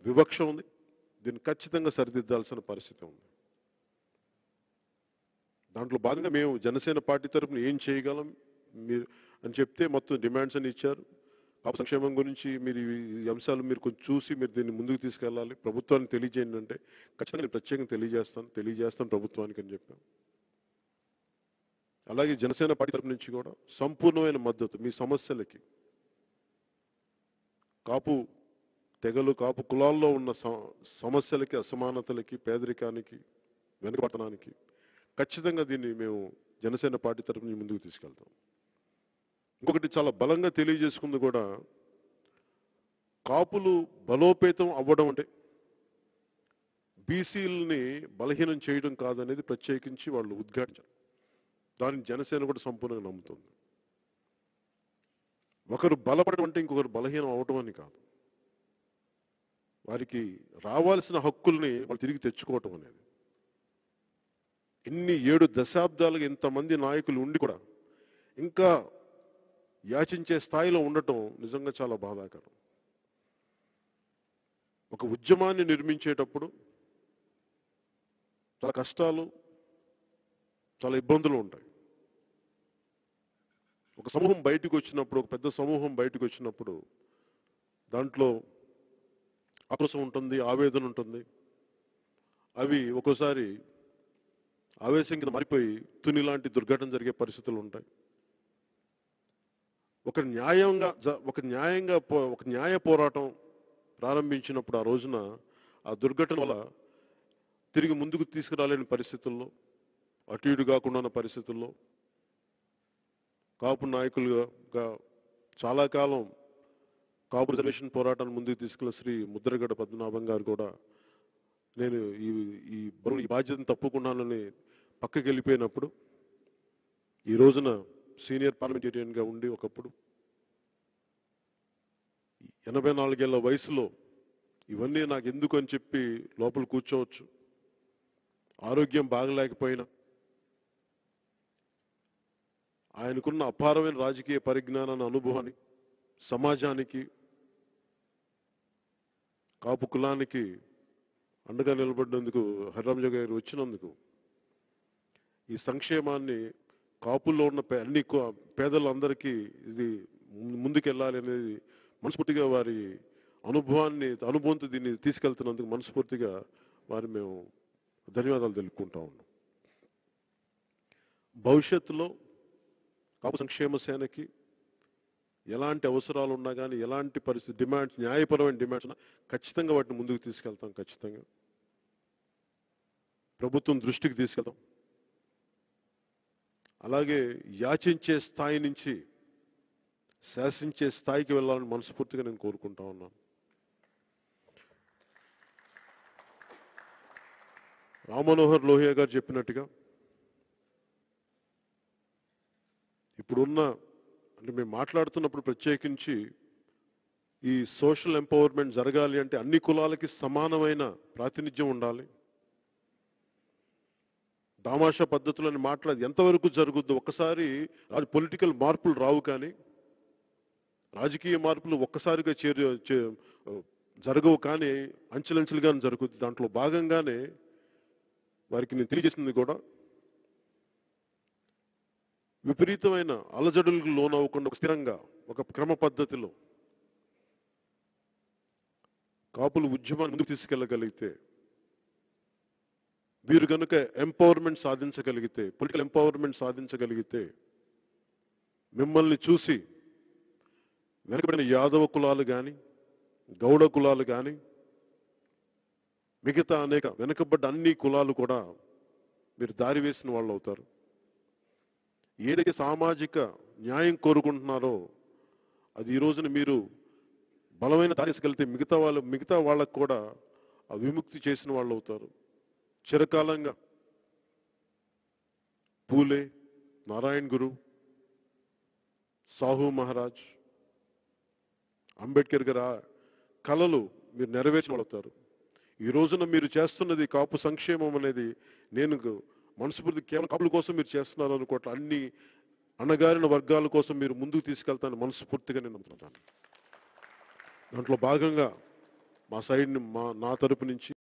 వివక్ష ఉంది దీన్ని ఖచ్చితంగా సరిదిద్దాల్సిన పరిస్థితి ఉంది దాంట్లో భాగంగా మేము జనసేన పార్టీ తరఫున ఏం చేయగలం మీరు అని చెప్తే మొత్తం డిమాండ్స్ అని ఇచ్చారు పాప సంక్షేమం గురించి మీరు ఈ అంశాలు మీరు కొంచెం చూసి మీరు దీన్ని ముందుకు తీసుకెళ్ళాలి ప్రభుత్వానికి తెలియజేయండి అంటే ఖచ్చితంగా నేను ప్రత్యేకంగా తెలియజేస్తాను తెలియజేస్తాను ప్రభుత్వానికి అని చెప్పాను అలాగే జనసేన పార్టీ తరపు నుంచి కూడా సంపూర్ణమైన మద్దతు మీ సమస్యలకి కాపు తెగలు కాపు కులాల్లో ఉన్న స- సమస్యలకి అసమానతలకి పేదరికానికి వెనుకబడతనానికి ఖచ్చితంగా దీన్ని మేము జనసేన పార్టీ తరపు నుంచి ముందుకు తీసుకెళ్తాం ఇంకొకటి చాలా బలంగా తెలియజేసుకుంది కూడా కాపులు బలోపేతం అవ్వడం అంటే బీసీలని బలహీనం చేయడం కాదనేది ప్రత్యేకించి వాళ్ళు ఉద్ఘాటించారు దాన్ని జనసేన కూడా సంపూర్ణంగా నమ్ముతుంది ఒకరు బలపడడం అంటే ఇంకొకరు బలహీనం అవటం అని కాదు వారికి రావాల్సిన హక్కుల్ని వాళ్ళు తిరిగి తెచ్చుకోవటం అనేది ఇన్ని ఏడు దశాబ్దాలుగా ఇంతమంది నాయకులు ఉండి కూడా ఇంకా యాచించే స్థాయిలో ఉండటం నిజంగా చాలా బాధాకరం ఒక ఉద్యమాన్ని నిర్మించేటప్పుడు చాలా కష్టాలు చాలా ఇబ్బందులు ఉంటాయి ఒక సమూహం బయటకు వచ్చినప్పుడు ఒక పెద్ద సమూహం బయటకు వచ్చినప్పుడు దాంట్లో ఆక్రోశం ఉంటుంది ఆవేదన ఉంటుంది అవి ఒక్కోసారి ఆవేశం కింద మారిపోయి తుని లాంటి దుర్ఘటన జరిగే పరిస్థితులు ఉంటాయి ఒక న్యాయంగా జ- ఒక న్యాయంగా పో- ఒక న్యాయ పోరాటం ప్రారంభించినప్పుడు ఆ రోజున ఆ దుర్ఘటన వల్ల తిరిగి ముందుకు తీసుకురాలేని పరిస్థితుల్లో అటు ఇటు కాకుండా ఉన్న పరిస్థితుల్లో కాపు నాయకులుగా చాలా కాలం కాపు రిజర్వేషన్ పోరాటాన్ని ముందుకు తీసుకెళ్లిన శ్రీ ముద్రగడ పద్మనాభం గారు కూడా నేను ఈ ఈ బరువు ఈ బాధ్యతను తప్పుకున్నానని పక్కకి వెళ్ళిపోయినప్పుడు ఈ రోజున సీనియర్ పార్లమెంటేరియన్గా ఉండి ఒకప్పుడు ఎనభై నాలుగేళ్ల వయసులో ఇవన్నీ నాకు ఎందుకు అని చెప్పి లోపల కూర్చోవచ్చు ఆరోగ్యం బాగలేకపోయినా ఆయనకున్న అపారమైన రాజకీయ పరిజ్ఞానాన్ని అనుభవాన్ని సమాజానికి కాపు కులానికి అండగా నిలబడినందుకు హరిరామజ గారు వచ్చినందుకు ఈ సంక్షేమాన్ని కాపుల్లో ఉన్న పే- అన్ని కు- పేదలందరికీ ఇది ము- ముందుకెళ్ళాలి అనేది మనస్ఫూర్తిగా వారి అనుభవాన్ని అనుభవంతో దీన్ని తీసుకెళ్తున్నందుకు మనస్ఫూర్తిగా వారి మేము ధన్యవాదాలు తెలుపుకుంటా ఉన్నాం భవిష్యత్తులో కాపు సంక్షేమ సేనకి ఎలాంటి అవసరాలు ఉన్నా కానీ ఎలాంటి పరిస్థితి డిమాండ్స్ న్యాయపరమైన డిమాండ్స్ ఉన్నా ఖచ్చితంగా వాటిని ముందుకు తీసుకెళ్తాం ఖచ్చితంగా ప్రభుత్వం దృష్టికి తీసుకెళ్తాం అలాగే యాచించే స్థాయి నుంచి శాసించే స్థాయికి వెళ్ళాలని మనస్ఫూర్తిగా నేను కోరుకుంటా ఉన్నాను రామ్మనోహర్ లోహియా గారు చెప్పినట్టుగా ఇప్పుడున్న అంటే మేము మాట్లాడుతున్నప్పుడు ప్రత్యేకించి ఈ సోషల్ ఎంపవర్మెంట్ జరగాలి అంటే అన్ని కులాలకి సమానమైన ప్రాతినిధ్యం ఉండాలి దామాషా పద్ధతులని మాట్లాడి ఎంతవరకు జరుగుద్దో ఒక్కసారి అది పొలిటికల్ మార్పులు రావు కానీ రాజకీయ మార్పులు ఒక్కసారిగా చేరు చే- జరగవు కానీ అంచెలంచెలుగా జరుగుద్ది దాంట్లో భాగంగానే వారికి నేను తెలియజేసింది కూడా విపరీతమైన అలజడులకు లోనవ్వకుండా ఒక స్థిరంగా ఒక క్రమ పద్ధతిలో కాపులు ఉద్యమాన్ని ముందుకు తీసుకెళ్ళగలిగితే వీరు కనుక ఎంపవర్మెంట్ సాధించగలిగితే పొలిటికల్ ఎంపవర్మెంట్ సాధించగలిగితే మిమ్మల్ని చూసి వెనకబడిన యాదవ కులాలు కానీ గౌడ కులాలు కానీ మిగతా అనేక వెనకబడ్డ అన్ని కులాలు కూడా మీరు దారి వేసిన వాళ్ళు అవుతారు ఏదైతే సామాజిక న్యాయం కోరుకుంటున్నారో అది ఈ రోజున మీరు బలమైన దారి తీసుకెళ్తే మిగతా వాళ్ళు మిగతా వాళ్ళకు కూడా ఆ విముక్తి చేసిన వాళ్ళు అవుతారు చిరకాలంగా పూలే నారాయణ్ గురు సాహు మహారాజ్ అంబేద్కర్ గారు ఆ కళలు మీరు నెరవేర్చిన వాళ్ళు అవుతారు ఈ రోజున మీరు చేస్తున్నది కాపు సంక్షేమం అనేది నేను మనస్ఫూర్తి కేవలం కాపుల కోసం మీరు చేస్తున్నారు అనుకోవట్లే అన్ని అణగారిన వర్గాల కోసం మీరు ముందుకు తీసుకెళ్తాను మనస్ఫూర్తిగా నేను నమ్ముతున్నాను దాంట్లో భాగంగా మా సైడ్ని మా నా తరపు నుంచి